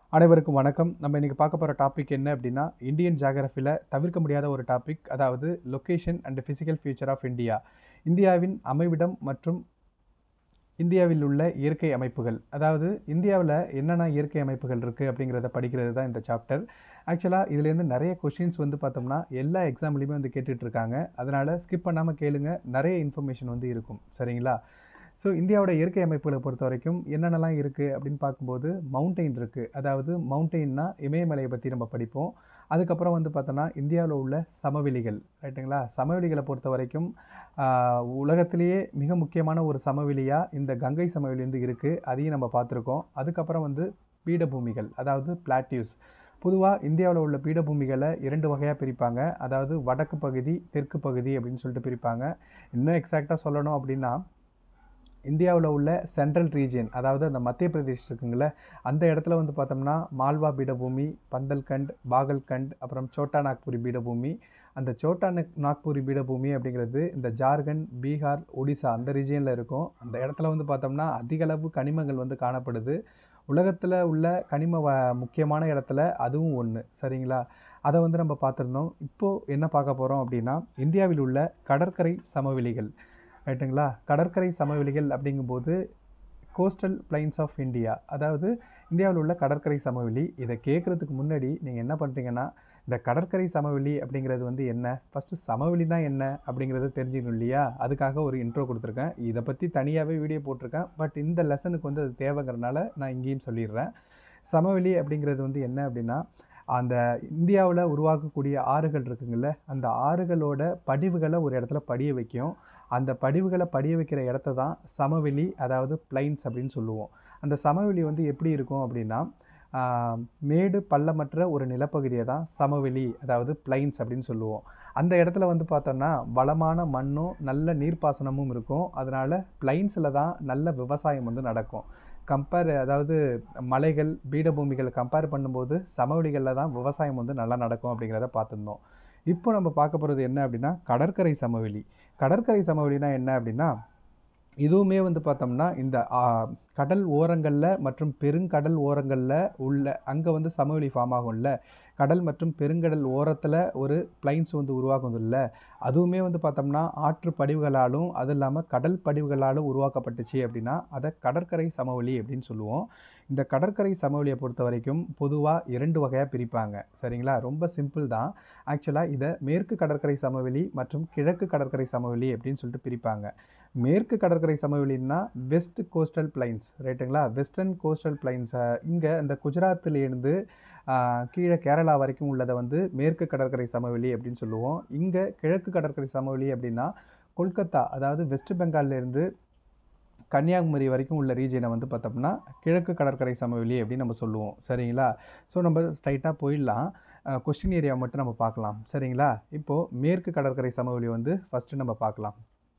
அனைவருக்கும் வணக்கம் நம்ம இன்றைக்கி பார்க்க போகிற டாபிக் என்ன அப்படின்னா இந்தியன் ஜியாகிரஃபியில் தவிர்க்க முடியாத ஒரு டாபிக் அதாவது location and physical future of India இந்தியாவின் அமைவிடம் மற்றும் இந்தியாவில் உள்ள இயற்கை அமைப்புகள் அதாவது இந்தியாவில் என்னென்ன இயற்கை அமைப்புகள் இருக்குது அப்படிங்கிறத படிக்கிறது தான் இந்த சாப்டர் ஆக்சுவலாக இதுலேருந்து நிறைய கொஷின்ஸ் வந்து பார்த்தோம்னா எல்லா எக்ஸாம்லேயுமே வந்து கேட்டுட்டு இருக்காங்க அதனால் ஸ்கிப் பண்ணாமல் கேளுங்க நிறைய இன்ஃபர்மேஷன் வந்து இருக்கும் சரிங்களா ஸோ இந்தியாவோட இயற்கை அமைப்புகளை பொறுத்த வரைக்கும் என்னென்னலாம் இருக்குது அப்படின்னு பார்க்கும்போது மவுண்டெயின் இருக்குது அதாவது மவுண்டெயின்னா இமயமலையை பற்றி நம்ம படிப்போம் அதுக்கப்புறம் வந்து பார்த்தோன்னா இந்தியாவில் உள்ள சமவெளிகள் ரைட்டுங்களா சமவெளிகளை பொறுத்த வரைக்கும் ஆஹ், உலகத்திலேயே மிக முக்கியமான ஒரு சமவெளியாக இந்த கங்கை சமவெளி வந்து இருக்குது அதையும் நம்ம பார்த்துருக்கோம் அதுக்கப்புறம் வந்து பீடபூமிகள் அதாவது பிளாட்டியூஸ் பொதுவாக இந்தியாவில் உள்ள பீடபூமிகளை இரண்டு வகையாக பிரிப்பாங்க அதாவது வடக்கு பகுதி தெற்கு பகுதி அப்படின்னு சொல்லிட்டு பிரிப்பாங்க இன்னும் எக்ஸாக்டாக சொல்லணும் அப்படின்னா இந்தியாவில் உள்ள சென்ட்ரல் ரீஜியன் அதாவது அந்த மத்திய பிரதேஷ் இருக்குங்கள அந்த இடத்துல வந்து பார்த்தோம்னா மால்வா பீடபூமி பந்தல்கண்ட் பாகல்கண்ட் அப்புறம் சோட்டா நாக்புரி பீடபூமி அந்த சோட்டா நக் நாக்புரி பீடபூமி அப்படிங்கிறது இந்த ஜார்க்கண்ட் பீகார் ஒடிசா அந்த ரீஜியனில் இருக்கும் அந்த இடத்துல வந்து பார்த்தோம்னா அதிக அளவு கனிமங்கள் வந்து காணப்படுது உலகத்தில் உள்ள கனிம வ முக்கியமான இடத்துல அதுவும் ஒன்று சரிங்களா அதை வந்து நம்ம பார்த்துருந்தோம் இப்போது என்ன பார்க்க போகிறோம் அப்படின்னா இந்தியாவில் உள்ள கடற்கரை சமவெளிகள் ரைட்டுங்களா கடற்கரை சமவெளிகள் அப்படிங்கும்போது கோஸ்டல் பிளைன்ஸ் ஆஃப் இந்தியா அதாவது இந்தியாவில் உள்ள கடற்கரை சமவெளி இதை கேட்குறதுக்கு முன்னாடி நீங்கள் என்ன பண்ணுறீங்கன்னா இந்த கடற்கரை சமவெளி அப்படிங்கிறது வந்து என்ன ஃபஸ்ட்டு சமவெளி தான் என்ன அப்படிங்கிறத தெரிஞ்சுக்கணும் இல்லையா அதுக்காக ஒரு இன்ட்ரோ கொடுத்துருக்கேன் இதை பற்றி தனியாகவே வீடியோ போட்டிருக்கேன் பட் இந்த லெசனுக்கு வந்து அது தேவைங்கிறனால நான் இங்கேயும் சொல்லிடுறேன் சமவெளி அப்படிங்கிறது வந்து என்ன அப்படின்னா அந்த இந்தியாவில் உருவாக்கக்கூடிய ஆறுகள் இருக்குங்கள்ல அந்த ஆறுகளோட படிவுகளை ஒரு இடத்துல படிய வைக்கும் அந்த படிவுகளை படிய வைக்கிற இடத்த தான் சமவெளி அதாவது பிளைன்ஸ் அப்படின்னு சொல்லுவோம் அந்த சமவெளி வந்து எப்படி இருக்கும் அப்படின்னா ஆஹ், மேடு பள்ளமற்ற ஒரு நிலப்பகுதியை தான் சமவெளி அதாவது பிளைன்ஸ் அப்படின்னு சொல்லுவோம் அந்த இடத்துல வந்து பார்த்தோன்னா வளமான மண்ணும் நல்ல நீர்ப்பாசனமும் இருக்கும் அதனால பிளைன்ஸில் தான் நல்ல விவசாயம் வந்து நடக்கும் கம்பேர் அதாவது மலைகள் பீடபூமிகளை கம்பேர் பண்ணும்போது சமவெளிகளில் தான் விவசாயம் வந்து நல்லா நடக்கும் அப்படிங்கிறத பார்த்துருந்தோம் இப்போ நம்ம பார்க்க போகிறது என்ன அப்படின்னா கடற்கரை சமவெளி கடற்கரை சமவெளினா என்ன அப்படின்னா இதுவுமே வந்து பார்த்தோம்னா இந்த ஆ, கடல் ஓரங்களில் மற்றும் பெருங்கடல் ஓரங்களில் உள்ள அங்கே வந்து சமவெளி ஃபார்ம் ஆகும்ல கடல் மற்றும் பெருங்கடல் ஓரத்தில் ஒரு பிளைன்ஸ் வந்து உருவாகும் இல்லை அதுவுமே வந்து பார்த்தோம்னா ஆற்று படிவுகளாலும் அது இல்லாமல் கடல் படிவுகளாலும் உருவாக்கப்பட்டுச்சு அப்படின்னா அதை கடற்கரை சமவெளி அப்படின்னு சொல்லுவோம் இந்த கடற்கரை சமவெளியை பொறுத்த வரைக்கும் பொதுவாக இரண்டு வகையாக பிரிப்பாங்க சரிங்களா ரொம்ப சிம்பிள் தான் ஆக்சுவலாக இதை மேற்கு கடற்கரை சமவெளி மற்றும் கிழக்கு கடற்கரை சமவெளி அப்படின்னு சொல்லிட்டு பிரிப்பாங்க மேற்கு கடற்கரை சமவெளின்னா வெஸ்ட் கோஸ்டல் பிளைன்ஸ் ரைட்டுங்களா வெஸ்டர்ன் கோஸ்டல் பிளைன்ஸை இங்கே இந்த குஜராத்திலேருந்து ஆஹ், கீழே கேரளா வரைக்கும் உள்ளதை வந்து மேற்கு கடற்கரை சமவெளி அப்படின்னு சொல்லுவோம் இங்கே கிழக்கு கடற்கரை சமவெளி அப்படின்னா கொல்கத்தா அதாவது வெஸ்ட் பெங்கால்லேருந்து கன்னியாகுமரி வரைக்கும் உள்ள ரீஜனை வந்து பார்த்தோம்னா கிழக்கு கடற்கரை சமவெளி அப்படின்னு நம்ம சொல்லுவோம் சரிங்களா ஸோ நம்ம ஸ்ட்ரைட்டாக போயிடலாம் கொஸ்டின் ஏரியா மட்டும் நம்ம பார்க்கலாம் சரிங்களா இப்போது மேற்கு கடற்கரை சமவெளி வந்து ஃபஸ்ட்டு நம்ம பார்க்கலாம்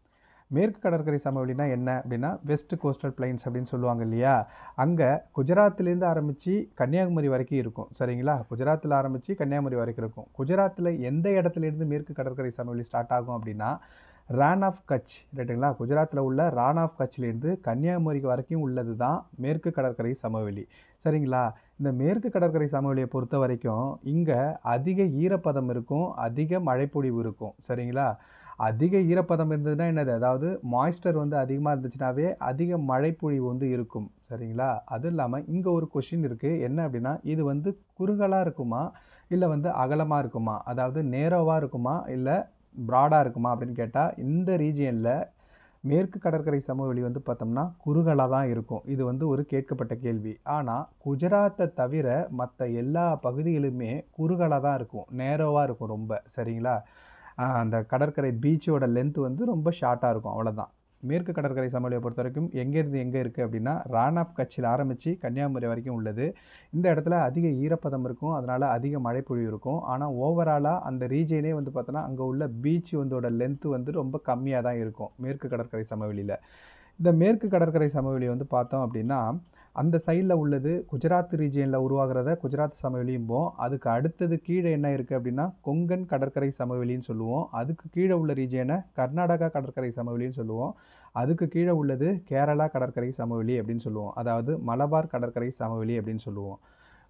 மேற்கு கடற்கரை சமவெளினா என்ன அப்படின்னா வெஸ்ட் கோஸ்டல் பிளைன்ஸ் அப்படின்னு சொல்லுவாங்க இல்லையா அங்கே குஜராத்லேருந்து ஆரம்பித்து கன்னியாகுமரி வரைக்கும் இருக்கும் சரிங்களா குஜராத்தில் ஆரம்பித்து கன்னியாகுமரி வரைக்கும் இருக்கும் குஜராத்தில் எந்த இடத்துலேருந்து மேற்கு கடற்கரை சமவெளி ஸ்டார்ட் ஆகும் அப்படின்னா ரான் ஆஃப் கட்ச் ரைட்டுங்களா குஜராத்தில் உள்ள ரான் ஆஃப் கட்ச்லேருந்து கன்னியாகுமரி வரைக்கும் உள்ளது தான் மேற்கு கடற்கரை சமவெளி சரிங்களா இந்த மேற்கு கடற்கரை சமவெளியை பொறுத்த வரைக்கும் இங்கே அதிக ஈரப்பதம் இருக்கும் அதிக மழைப்பொழிவு இருக்கும் சரிங்களா அதிக ஈரப்பதம் இருந்ததுன்னா என்னது அதாவது மாய்ஸ்டர் வந்து அதிகமாக இருந்துச்சுனாவே அதிக மழைப்பொழிவு வந்து இருக்கும் சரிங்களா அது இல்லாமல் இங்கே ஒரு கொஷின் இருக்குது என்ன அப்படின்னா இது வந்து குறுகலாக இருக்குமா இல்லை வந்து அகலமாக இருக்குமா அதாவது நேரோவாக இருக்குமா இல்லை ப்ராடாக இருக்குமா அப்படின்னு கேட்டால் இந்த ரீஜியனில் மேற்கு கடற்கரை சமவெளி வந்து பார்த்தோம்னா குறுகலாக தான் இருக்கும் இது வந்து ஒரு கேட்கப்பட்ட கேள்வி ஆனால் குஜராத்தை தவிர மற்ற எல்லா பகுதிகளுமே குறுகலாக தான் இருக்கும் நேரோவாக இருக்கும் ரொம்ப சரிங்களா ஆஹ் அந்த கடற்கரை பீச்சோட லென்த் வந்து ரொம்ப ஷார்ட்டாக இருக்கும் அவ்வளோதான் மேற்கு கடற்கரை சமவெளியை பொறுத்த வரைக்கும் எங்கேருந்து எங்கே இருக்குது அப்படின்னா ரான் ஆஃப் கட்சியில் ஆரம்பித்து கன்னியாகுமரி வரைக்கும் உள்ளது இந்த இடத்துல அதிக ஈரப்பதம் இருக்கும் அதனால் அதிக மழைப்பொழிவு இருக்கும் ஆனால் ஓவராலாக அந்த ரீஜியனே வந்து பார்த்தோன்னா அங்கே உள்ள பீச் வந்தோட லென்த்து வந்து ரொம்ப கம்மியாக தான் இருக்கும் மேற்கு கடற்கரை சமவெளியில் இந்த மேற்கு கடற்கரை சமவெளி வந்து பார்த்தோம் அப்படின்னா அந்த சைடில் உள்ளது குஜராத் ரீஜியனில் உருவாகிறத குஜராத் சமவெளியும்போம் அதுக்கு அடுத்தது கீழே என்ன இருக்குது அப்படின்னா கொங்கன் கடற்கரை சமவெளின்னு சொல்லுவோம் அதுக்கு கீழே உள்ள ரீஜியனை கர்நாடகா கடற்கரை சமவெளின்னு சொல்லுவோம் அதுக்கு கீழே உள்ளது கேரளா கடற்கரை சமவெளி அப்படின்னு சொல்லுவோம் அதாவது மலபார் கடற்கரை சமவெளி அப்படின்னு சொல்லுவோம்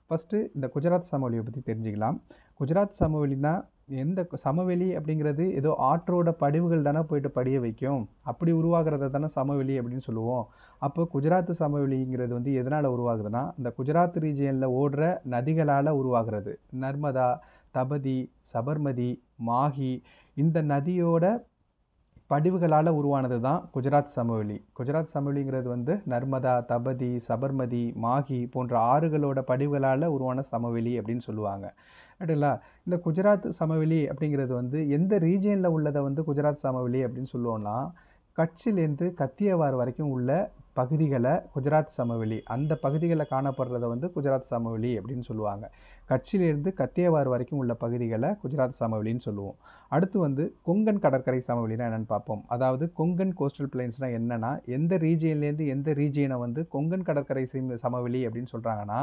ஃபஸ்ட்டு இந்த குஜராத் சமவெளியை பற்றி தெரிஞ்சுக்கலாம் குஜராத் சமவெளினா எந்த கு- சமவெளி அப்படிங்கிறது ஏதோ ஆற்றோட படிவுகள் தானே போயிட்டு படிய வைக்கும் அப்படி உருவாகிறத தானே சமவெளி அப்படின்னு சொல்லுவோம் அப்போ குஜராத் சமவெளிங்கிறது வந்து எதனால் உருவாகுதுன்னா இந்த குஜராத் ரீஜியனில் ஓடுற நதிகளால் உருவாகிறது நர்மதா தபதி சபர்மதி மாஹி இந்த நதியோட படிவுகளால் உருவானது தான் குஜராத் சமவெளி குஜராத் சமவெளிங்கிறது வந்து நர்மதா தபதி சபர்மதி மாஹி போன்ற ஆறுகளோட படிவுகளால் உருவான சமவெளி அப்படின்னு சொல்லுவாங்க ரைட்டுங்களா இந்த குஜராத் சமவெளி அப்படிங்கிறது வந்து எந்த ரீஜியனில் உள்ளதை வந்து குஜராத் சமவெளி அப்படின்னு சொல்லுவோம்னா கட்சிலேருந்து கத்தியவார் வரைக்கும் உள்ள பகுதிகளை குஜராத் சமவெளி அந்த பகுதிகளில் காணப்படுறத வந்து குஜராத் சமவெளி அப்படின்னு சொல்லுவாங்க கட்சியிலேருந்து கத்தியவார் வரைக்கும் உள்ள பகுதிகளை குஜராத் சமவெளின்னு சொல்லுவோம் அடுத்து வந்து கொங்கன் கடற்கரை சமவெளினா என்னன்னு பார்ப்போம் அதாவது கொங்கன் கோஸ்டல் பிளைன்ஸ்னால் என்னன்னா எந்த ரீஜியன்லேருந்து எந்த ரீஜியனை வந்து கொங்கன் கடற்கரை சீம- சமவெளி அப்படின்னு சொல்கிறாங்கன்னா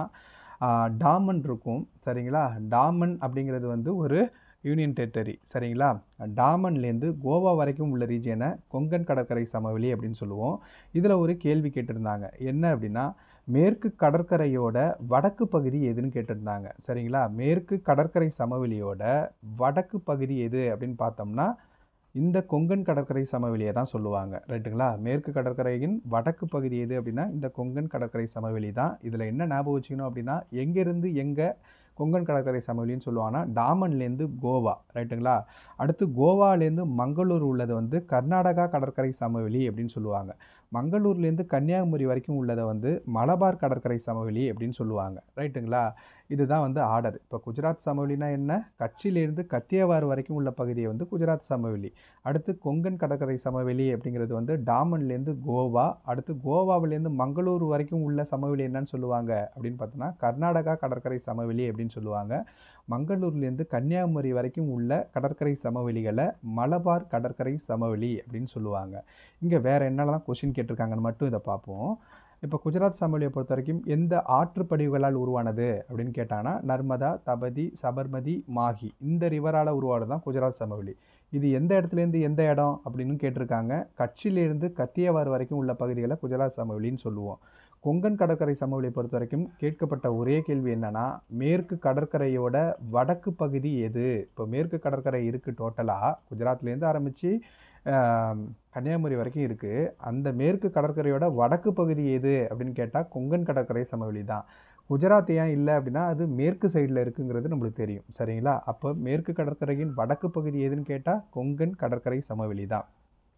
டாமன் இருக்கும் சரிங்களா டாமன் அப்படிங்கிறது வந்து ஒரு யூனியன் டெரிட்டரி சரிங்களா டாமன்லேருந்து கோவா வரைக்கும் உள்ள ரீஜியனை கொங்கன் கடற்கரை சமவெளி அப்படின்னு சொல்லுவோம் இதில் ஒரு கேள்வி கேட்டிருந்தாங்க என்ன அப்படின்னா மேற்கு கடற்கரையோட வடக்கு பகுதி எதுன்னு கேட்டிருந்தாங்க சரிங்களா மேற்கு கடற்கரை சமவெளியோட வடக்கு பகுதி எது அப்படின்னு பார்த்தோம்னா இந்த கொங்கன் கடற்கரை சமவெளியை தான் சொல்லுவாங்க ரைட்டுங்களா மேற்கு கடற்கரையின் வடக்கு பகுதி எது அப்படின்னா இந்த கொங்கன் கடற்கரை சமவெளி தான் இதில் என்ன ஞாபகம் வச்சுக்கணும் அப்படின்னா எங்கேருந்து எங்கே கொங்கன் கடற்கரை சமவெளின்னு சொல்லுவாங்கன்னா டாமன்லேருந்து கோவா ரைட்டுங்களா அடுத்து கோவாலேருந்து மங்களூர் உள்ளது வந்து கர்நாடகா கடற்கரை சமவெளி அப்படின்னு சொல்லுவாங்க மங்களூர்லேருந்து கன்னியாகுமரி வரைக்கும் உள்ளதை வந்து மலபார் கடற்கரை சமவெளி அப்படின்னு சொல்லுவாங்க ரைட்டுங்களா இதுதான் வந்து ஆர்டர் இப்போ குஜராத் சமவெளினா என்ன கட்சியிலேருந்து கத்தியவார் வரைக்கும் உள்ள பகுதியை வந்து குஜராத் சமவெளி அடுத்து கொங்கன் கடற்கரை சமவெளி அப்படிங்கிறது வந்து டாமன்லேருந்து கோவா அடுத்து கோவாவிலேருந்து மங்களூர் வரைக்கும் உள்ள சமவெளி என்னன்னு சொல்லுவாங்க அப்படின்னு பார்த்தோன்னா கர்நாடகா கடற்கரை சமவெளி அப்படின்னு சொல்லுவாங்க மங்களூர்லேருந்து கன்னியாகுமரி வரைக்கும் உள்ள கடற்கரை சமவெளிகளை மலபார் கடற்கரை சமவெளி அப்படின்னு சொல்லுவாங்க இங்கே வேறு என்னெல்லாம் கொஷின் கேட்டிருக்காங்கன்னு மட்டும் இதை பார்ப்போம் இப்போ குஜராத் சமவெளியை பொறுத்த வரைக்கும் எந்த ஆற்றுப்படிவுகளால் உருவானது அப்படின்னு கேட்டாங்கன்னா நர்மதா தபதி சபர்மதி மாஹி இந்த ரிவரால் உருவானது தான் குஜராத் சமவெளி இது எந்த இடத்துலேருந்து எந்த இடம் அப்படின்னு கேட்டிருக்காங்க கட்சியிலேருந்து கத்தியவார் வரைக்கும் உள்ள பகுதிகளை குஜராத் சமவெளின்னு சொல்லுவோம் கொங்கன் கடற்கரை சமவெளியை பொறுத்த வரைக்கும் கேட்கப்பட்ட ஒரே கேள்வி என்னன்னா மேற்கு கடற்கரையோட வடக்கு பகுதி எது இப்போ மேற்கு கடற்கரை இருக்குது டோட்டலாக குஜராத்லேருந்து ஆரம்பித்து கன்னியாகுமரி வரைக்கும் இருக்குது அந்த மேற்கு கடற்கரையோட வடக்கு பகுதி எது அப்படின்னு கேட்டால் கொங்கன் கடற்கரை சமவெளி தான் குஜராத் ஏன் இல்லை அப்படின்னா அது மேற்கு சைடில் இருக்குங்கிறது நம்மளுக்கு தெரியும் சரிங்களா அப்போ மேற்கு கடற்கரையின் வடக்கு பகுதி எதுன்னு கேட்டால் கொங்கன் கடற்கரை சமவெளி தான்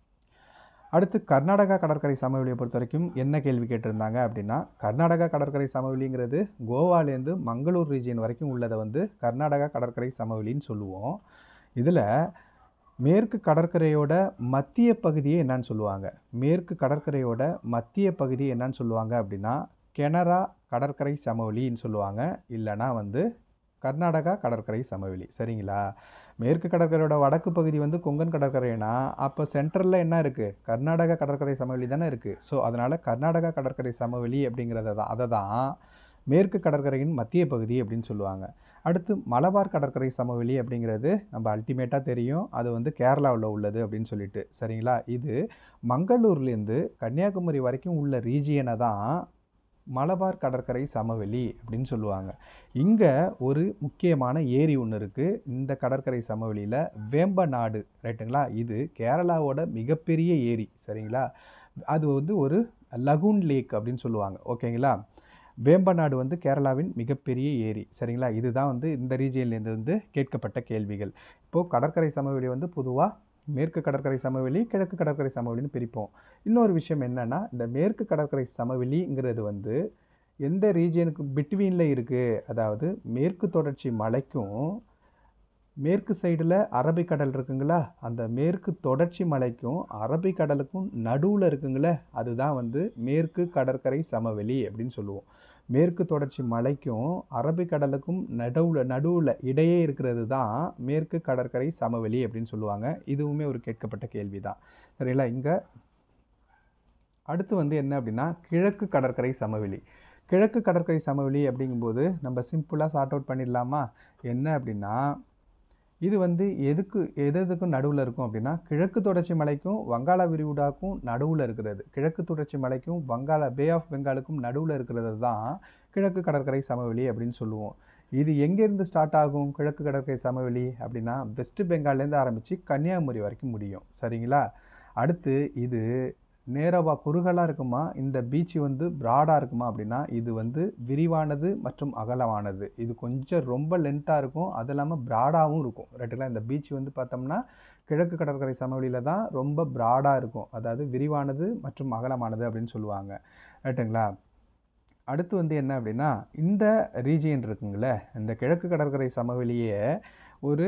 அடுத்து கர்நாடகா கடற்கரை சமவெளியை பொறுத்த வரைக்கும் என்ன கேள்வி கேட்டிருந்தாங்க அப்படின்னா கர்நாடகா கடற்கரை சமவெளிங்கிறது கோவாலேருந்து மங்களூர் ரீஜியன் வரைக்கும் உள்ளதை வந்து கர்நாடகா கடற்கரை சமவெளின்னு சொல்லுவோம் இதில் மேற்கு கடற்கரையோட மத்திய பகுதியை என்னன்னு சொல்லுவாங்க மேற்கு கடற்கரையோட மத்திய பகுதி என்னன்னு சொல்லுவாங்க அப்படின்னா கெனரா கடற்கரை சமவெளின்னு சொல்லுவாங்க இல்லைன்னா வந்து கர்நாடகா கடற்கரை சமவெளி சரிங்களா மேற்கு கடற்கரையோட வடக்கு பகுதி வந்து கொங்கன் கடற்கரைனா அப்போ சென்ட்ரலில் என்ன இருக்குது கர்நாடகா கடற்கரை சமவெளி தானே இருக்குது ஸோ அதனால் கர்நாடகா கடற்கரை சமவெளி அப்படிங்கிறத தான் அதை தான் மேற்கு கடற்கரையின் மத்திய பகுதி அப்படின்னு சொல்லுவாங்க அடுத்து மலபார் கடற்கரை சமவெளி அப்படிங்கிறது நம்ம அல்டிமேட்டாக தெரியும் அது வந்து கேரளாவில் உள்ளது அப்படின்னு சொல்லிட்டு சரிங்களா இது மங்களூர்லேருந்து கன்னியாகுமரி வரைக்கும் உள்ள ரீஜியனை தான் மலபார் கடற்கரை சமவெளி அப்படின்னு சொல்லுவாங்க இங்கே ஒரு முக்கியமான ஏரி ஒன்று இருக்குது இந்த கடற்கரை சமவெளியில் வேம்பநாடு ரைட்டுங்களா இது கேரளாவோட மிகப்பெரிய ஏரி சரிங்களா அது வந்து ஒரு லகூன் லேக் அப்படின்னு சொல்லுவாங்க ஓகேங்களா வேம்பநாடு வந்து கேரளாவின் மிகப்பெரிய ஏரி சரிங்களா இதுதான் வந்து இந்த ரீஜியன்லேருந்து வந்து கேட்கப்பட்ட கேள்விகள் இப்போது கடற்கரை சமவெளி வந்து பொதுவாக மேற்கு கடற்கரை சமவெளி கிழக்கு கடற்கரை சமவெளின்னு பிரிப்போம் இன்னொரு விஷயம் என்னென்னா இந்த மேற்கு கடற்கரை சமவெளிங்கிறது வந்து எந்த ரீஜியனுக்கு பிட்வீனில் இருக்குது அதாவது மேற்கு தொடர்ச்சி மலைக்கும் மேற்கு சைடில் அரபிக்கடல் இருக்குங்களா அந்த மேற்கு தொடர்ச்சி மலைக்கும் அரபிக்கடலுக்கும் நடுவில் இருக்குங்களே அதுதான் வந்து மேற்கு கடற்கரை சமவெளி அப்படின்னு சொல்லுவோம் மேற்கு தொடர்ச்சி மலைக்கும் அரபிக்கடலுக்கும் நடுவில் நடுவில் இடையே இருக்கிறது தான் மேற்கு கடற்கரை சமவெளி அப்படின்னு சொல்லுவாங்க இதுவுமே ஒரு கேட்கப்பட்ட கேள்வி தான் சரிங்களா இங்கே அடுத்து வந்து என்ன அப்படின்னா கிழக்கு கடற்கரை சமவெளி கிழக்கு கடற்கரை சமவெளி அப்படிங்கும்போது நம்ம சிம்பிளாக சார்ட் அவுட் பண்ணிடலாமா என்ன அப்படின்னா இது வந்து எதுக்கு எது எதுக்கும் நடுவில் இருக்கும் அப்படின்னா கிழக்கு தொடர்ச்சி மலைக்கும் வங்காள விரிகுடாக்கும் நடுவில் இருக்கிறது கிழக்கு தொடர்ச்சி மலைக்கும் வங்காள பே ஆஃப் பெங்காலுக்கும் நடுவில் இருக்கிறது தான் கிழக்கு கடற்கரை சமவெளி அப்படின்னு சொல்லுவோம் இது எங்கேருந்து ஸ்டார்ட் ஆகும் கிழக்கு கடற்கரை சமவெளி அப்படின்னா வெஸ்ட் பெங்கால்லேருந்து ஆரம்பித்து கன்னியாகுமரி வரைக்கும் முடியும் சரிங்களா அடுத்து இது நேரவா குறுகலாக இருக்குமா இந்த பீச் வந்து ப்ராடாக இருக்குமா அப்படின்னா இது வந்து விரிவானது மற்றும் அகலமானது இது கொஞ்சம் ரொம்ப லென்த்தாக இருக்கும் அது இல்லாமல் ப்ராடாகவும் இருக்கும் ரைட்டுங்களா இந்த பீச் வந்து பார்த்தோம்னா கிழக்கு கடற்கரை சமவெளியில் தான் ரொம்ப ப்ராடாக இருக்கும் அதாவது விரிவானது மற்றும் அகலமானது அப்படின்னு சொல்லுவாங்க ரைட்டுங்களா அடுத்து வந்து என்ன அப்படின்னா இந்த ரீஜியன் இருக்குங்களே இந்த கிழக்கு கடற்கரை சமவெளியே ஒரு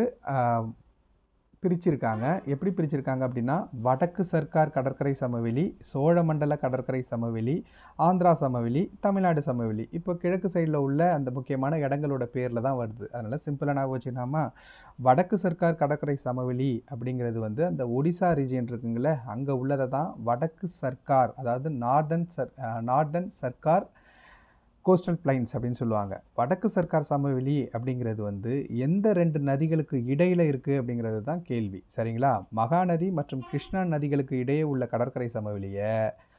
பிரிச்சிருக்காங்க எப்படி பிரிச்சிருக்காங்க அப்படின்னா வடக்கு சர்க்கார் கடற்கரை சமவெளி சோழமண்டல கடற்கரை சமவெளி ஆந்திரா சமவெளி தமிழ்நாடு சமவெளி இப்போ கிழக்கு சைடில் உள்ள அந்த முக்கியமான இடங்களோட பேரில் தான் வருது அதனால் சிம்பிளாக நான் வச்சுனாமா வடக்கு சர்க்கார் கடற்கரை சமவெளி அப்படிங்கிறது வந்து அந்த ஒடிசா ரீஜியன் இருக்குங்களே அங்கே உள்ளதை தான் வடக்கு சர்க்கார் அதாவது நார்தன் சர் நார்தன் சர்க்கார் கோஸ்டல் பிளைன்ஸ் அப்படின்னு சொல்லுவாங்க வடக்கு சர்க்கார் சமவெளி அப்படிங்கிறது வந்து எந்த ரெண்டு நதிகளுக்கு இடையில் இருக்குது அப்படிங்கிறது தான் கேள்வி சரிங்களா மகாநதி மற்றும் கிருஷ்ணா நதிகளுக்கு இடையே உள்ள கடற்கரை சமவெளியை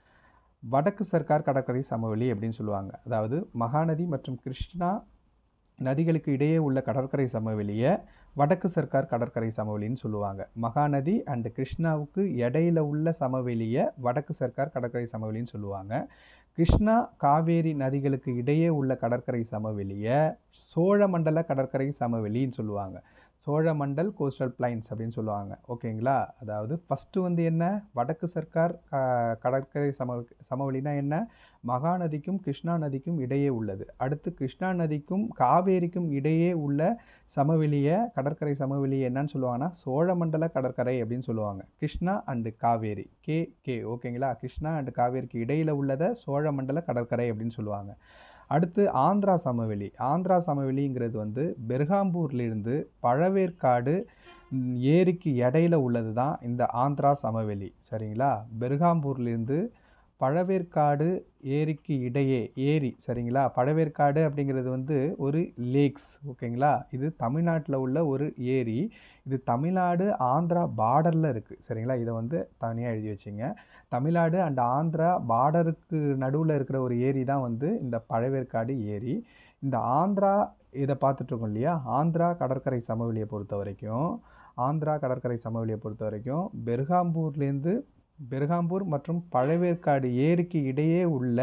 வடக்கு சர்க்கார் கடற்கரை சமவெளி அப்படின்னு சொல்லுவாங்க அதாவது மகாநதி மற்றும் கிருஷ்ணா நதிகளுக்கு இடையே உள்ள கடற்கரை சமவெளியை வடக்கு சர்க்கார் கடற்கரை சமவெளின்னு சொல்லுவாங்க மகாநதி அண்டு கிருஷ்ணாவுக்கு இடையில உள்ள சமவெளியை வடக்கு சர்க்கார் கடற்கரை சமவெளின்னு சொல்லுவாங்க கிருஷ்ணா காவேரி நதிகளுக்கு இடையே உள்ள கடற்கரை சமவெளியை சோழமண்டல கடற்கரை சமவெளின்னு சொல்லுவாங்க சோழமண்டல் கோஸ்டல் பிளைன்ஸ் அப்படின்னு சொல்லுவாங்க ஓகேங்களா அதாவது ஃபஸ்ட்டு வந்து என்ன வடக்கு சர்க்கார் கடற்கரை சம சமவெளினா என்ன மகாநதிக்கும் கிருஷ்ணா நதிக்கும் இடையே உள்ளது அடுத்து கிருஷ்ணா நதிக்கும் காவேரிக்கும் இடையே உள்ள சமவெளியை கடற்கரை சமவெளியை என்னன்னு சொல்லுவாங்கன்னா சோழமண்டல கடற்கரை அப்படின்னு சொல்லுவாங்க கிருஷ்ணா அண்டு காவேரி கே கே ஓகேங்களா கிருஷ்ணா அண்டு காவேரிக்கு இடையில் உள்ளதை சோழமண்டல கடற்கரை அப்படின்னு சொல்லுவாங்க அடுத்து ஆந்திரா சமவெளி ஆந்திரா சமவெளிங்கிறது வந்து பெர்காம்பூர்லேருந்து பழவேற்காடு ஏரிக்கு இடையில உள்ளது தான் இந்த ஆந்திரா சமவெளி சரிங்களா பெர்காம்பூர்லேருந்து பழவேற்காடு ஏரிக்கு இடையே ஏரி சரிங்களா பழவேற்காடு அப்படிங்கிறது வந்து ஒரு லேக்ஸ் ஓகேங்களா இது தமிழ்நாட்டில் உள்ள ஒரு ஏரி இது தமிழ்நாடு ஆந்திரா பார்டரில் இருக்குது சரிங்களா இதை வந்து தனியாக எழுதி வச்சுங்க தமிழ்நாடு அண்ட் ஆந்திரா பார்டருக்கு நடுவில் இருக்கிற ஒரு ஏரி தான் வந்து இந்த பழவேற்காடு ஏரி இந்த ஆந்திரா இதை பார்த்துட்ருக்கோம் இல்லையா ஆந்திரா கடற்கரை சமவெளியை பொறுத்த வரைக்கும் ஆந்திரா கடற்கரை சமவெளியை பொறுத்த வரைக்கும் பெர்காம்பூர்லேருந்து பெர்காம்பூர் மற்றும் பழவேற்காடு ஏரிக்கு இடையே உள்ள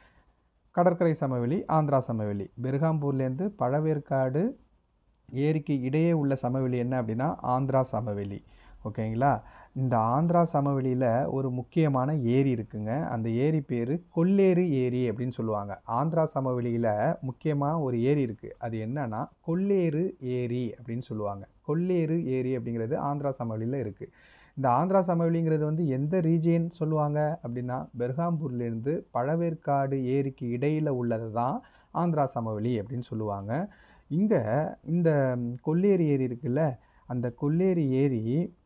கடற்கரை சமவெளி ஆந்திரா சமவெளி பெர்காம்பூர்லேருந்து பழவேற்காடு ஏரிக்கு இடையே உள்ள சமவெளி என்ன அப்படின்னா ஆந்திரா சமவெளி ஓகேங்களா இந்த ஆந்திரா சமவெளியில் ஒரு முக்கியமான ஏரி இருக்குங்க அந்த ஏரி பேர் கொல்லேறு ஏரி அப்படின்னு சொல்லுவாங்க ஆந்திரா சமவெளியில் முக்கியமாக ஒரு ஏரி இருக்குது அது என்னன்னா கொல்லேறு ஏரி அப்படின்னு சொல்லுவாங்க கொல்லேறு ஏரி அப்படிங்கிறது ஆந்திரா சமவெளியில் இருக்குது இந்த ஆந்திரா சமவெளிங்கிறது வந்து எந்த ரீஜியன் சொல்லுவாங்க அப்படின்னா பெர்காம்பூர்லேருந்து பழவேற்காடு ஏரிக்கு இடையில் உள்ளது தான் ஆந்திரா சமவெளி அப்படின்னு சொல்லுவாங்க இங்கே இந்த கொல்லேரி ஏரி இருக்குல்ல அந்த கொல்லேரி ஏரி